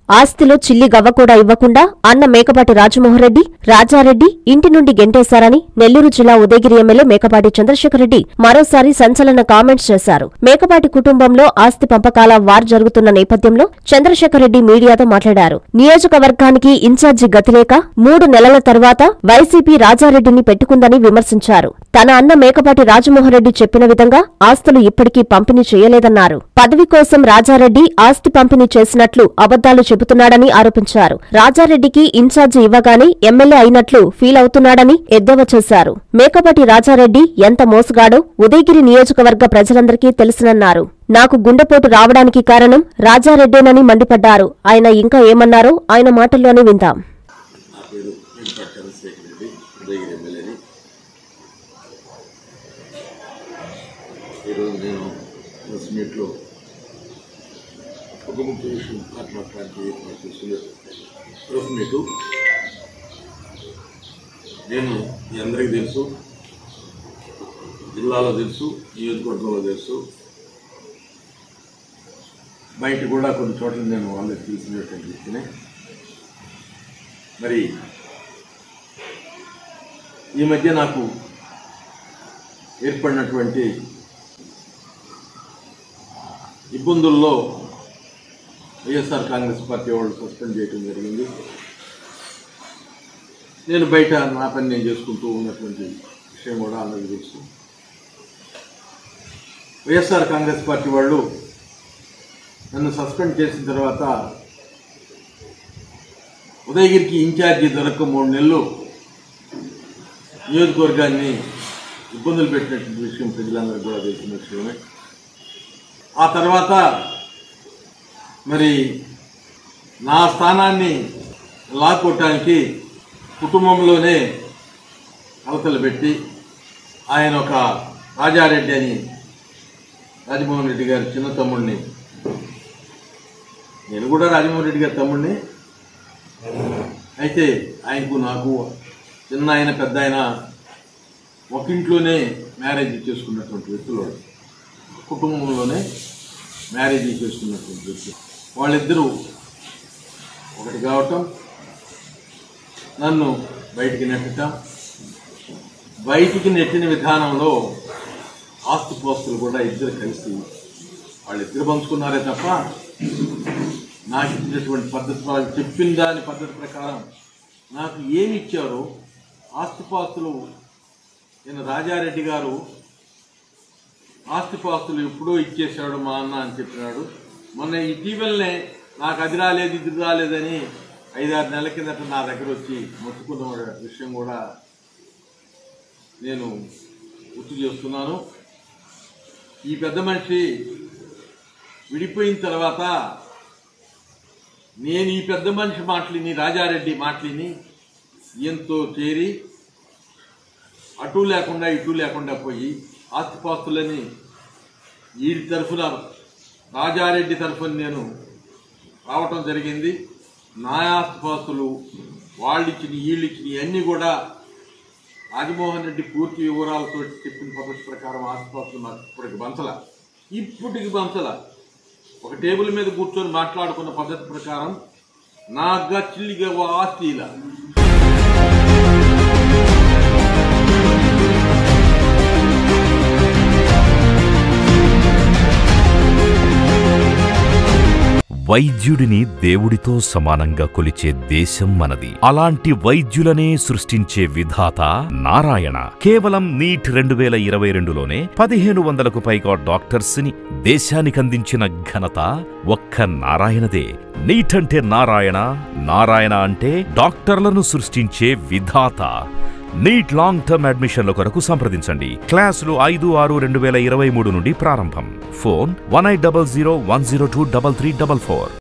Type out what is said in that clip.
ఆస్తిలో చిల్లి గవ్వ కూడా ఇవ్వకుండా అన్న మేకపాటి రాజమోహన్రెడ్డి రాజారెడ్డి ఇంటి నుండి గెంటేశారని నెల్లూరు జిల్లా ఉదయగిరి ఎమ్మెల్యే మేకపాటి చంద్రశేఖరరెడ్డి మరోసారి సంచలన కామెంట్స్ చేశారు మేకపాటి కుటుంబంలో ఆస్తి పంపకాల వార్ జరుగుతున్న నేపథ్యంలో చంద్రశేఖరరెడ్డి మీడియాతో మాట్లాడారు నియోజకవర్గానికి ఇన్ఛార్జి గతిలేక మూడు నెలల తర్వాత వైసీపీ రాజారెడ్డిని పెట్టుకుందని విమర్శించారు తన అన్న మేకపాటి రాజమోహన్రెడ్డి చెప్పిన విధంగా ఆస్తులు ఇప్పటికీ పంపిణీ చేయలేదన్నారు పదవి కోసం రాజారెడ్డి ఆస్తి పంపిణీ చేసినట్లు అబద్దాలు చెబుతున్నాడని ఆరోపించారు రాజారెడ్డికి ఇన్ఛార్జి ఇవ్వగానే ఎమ్మెల్యే అయినట్లు ఫీల్ అవుతున్నాడని ఎద్దేవా చేశారు మేకపాటి రాజారెడ్డి ఎంత మోసగాడో ఉదయగిరి నియోజకవర్గ ప్రజలందరికీ తెలుసునన్నారు నాకు గుండెపోటు రావడానికి కారణం రాజారెడ్డేనని మండిపడ్డారు ఆయన ఇంకా ఏమన్నారో ఆయన మాటల్లోనే విందాం నా పేరు వెంకట చంద్రశేఖర్ రెడ్డి ఉదయగిరి ఎమ్మెల్యేని ఈరోజు నేను ప్రెస్ మీట్లో ఒక ముఖ్య విషయం మాట్లాడటానికి ఏర్పాటు చేసిన ప్రెస్ మీటు నేను మీ అందరికీ తెలుసు జిల్లాలో తెలుసు నియోజకవర్గంలో తెలుసు బయట కూడా కొన్ని చోట్ల నేను వాళ్ళకి తెలిసినటువంటి వ్యక్తిని మరి ఈ మధ్య నాకు ఏర్పడినటువంటి ఇబ్బందుల్లో వైఎస్ఆర్ కాంగ్రెస్ పార్టీ వాళ్ళు సస్పెండ్ చేయడం జరిగింది నేను బయట నా పని నేను చేసుకుంటూ ఉన్నటువంటి విషయం కూడా అందరికీ తెలుసు వైఎస్ఆర్ కాంగ్రెస్ పార్టీ వాళ్ళు నన్ను సస్పెండ్ చేసిన తర్వాత ఉదయగిరికి ఇన్ఛార్జి దొరక్క మూడు నెలలు నియోజకవర్గాన్ని ఇబ్బందులు పెట్టినటువంటి విషయం ప్రజలందరికీ కూడా తెలిసిన విషయమే ఆ తర్వాత మరి నా స్థానాన్ని లాక్కోవటానికి కుటుంబంలోనే అవతలు పెట్టి ఆయన ఒక రాజారెడ్డి అని రాజమోహన్ రెడ్డి గారి చిన్న తమ్ముడిని నేను కూడా రాజమోహన్ రెడ్డి గారి తమ్ముడిని అయితే ఆయనకు నాకు చిన్న ఆయన పెద్ద ఆయన ఒక ఇంట్లోనే మ్యారేజ్ చేసుకున్నటువంటి వ్యక్తులు వాళ్ళు. కుటుంబంలోనే మ్యారేజ్ చేసుకున్నటువంటి వ్యక్తులు వాళ్ళిద్దరూ ఒకటి కావటం నన్ను బయటికి నెట్టటం బయటికి నెట్టిన విధానంలో ఆస్తిపోస్తులు కూడా ఇద్దరు కలిసి వాళ్ళిద్దరు పంచుకున్నారే తప్ప నాకు ఇచ్చినటువంటి పద్ధతి వాళ్ళు చెప్పిన దాని పద్ధతి ప్రకారం నాకు ఏమి ఇచ్చారో ఆస్తిపాస్తులు నేను రాజారెడ్డి గారు ఆస్తిపాస్తులు ఎప్పుడో ఇచ్చేశాడు మా అన్న అని చెప్పినాడు మొన్న ఇటీవలనే నాకు అది రాలేదు ఇది రాలేదని ఐదారు నెలల కిందట నా దగ్గర వచ్చి మొత్తుకున్న విషయం కూడా నేను గుర్తు చేస్తున్నాను ఈ పెద్ద మనిషి విడిపోయిన తర్వాత నేను ఈ పెద్ద మనిషి మాటలిని రాజారెడ్డి మాటలిని ఈయంతో చేరి అటు లేకుండా ఇటు లేకుండా పోయి ఆస్తిపాస్తులని వీడి తరఫున రాజారెడ్డి తరఫున నేను రావటం జరిగింది నా ఆస్తిపాస్తులు వాళ్ళు ఇచ్చిన వీళ్ళు ఇచ్చిన ఇవన్నీ కూడా రాజమోహన్ రెడ్డి పూర్తి వివరాలతో చెప్పిన పద్ధతి ప్రకారం ఆస్తిపాస్తులు నాకు ఇప్పటికి బంచల ఇప్పటికి బంచల ఒక టేబుల్ మీద కూర్చొని మాట్లాడుకున్న పద్ధతి ప్రకారం నాగా చిల్లిగా ఓ ఆస్తి ఇలా వైద్యుడిని దేవుడితో సమానంగా కొలిచే దేశం మనది అలాంటి వైద్యులనే సృష్టించే విధాత నారాయణ కేవలం నీట్ రెండు వేల ఇరవై రెండులోనే పదిహేను వందలకు పైగా డాక్టర్స్ ని దేశానికందించిన ఘనత ఒక్క నారాయణదే నీట్ అంటే నారాయణ నారాయణ అంటే డాక్టర్లను సృష్టించే విధాత నీట్ లాంగ్ టర్మ్ అడ్మిషన్ల కొరకు సంప్రదించండి క్లాసులు ఐదు ఆరు రెండు వేల ఇరవై మూడు నుండి ప్రారంభం phone one eight double zero one zero two double three double four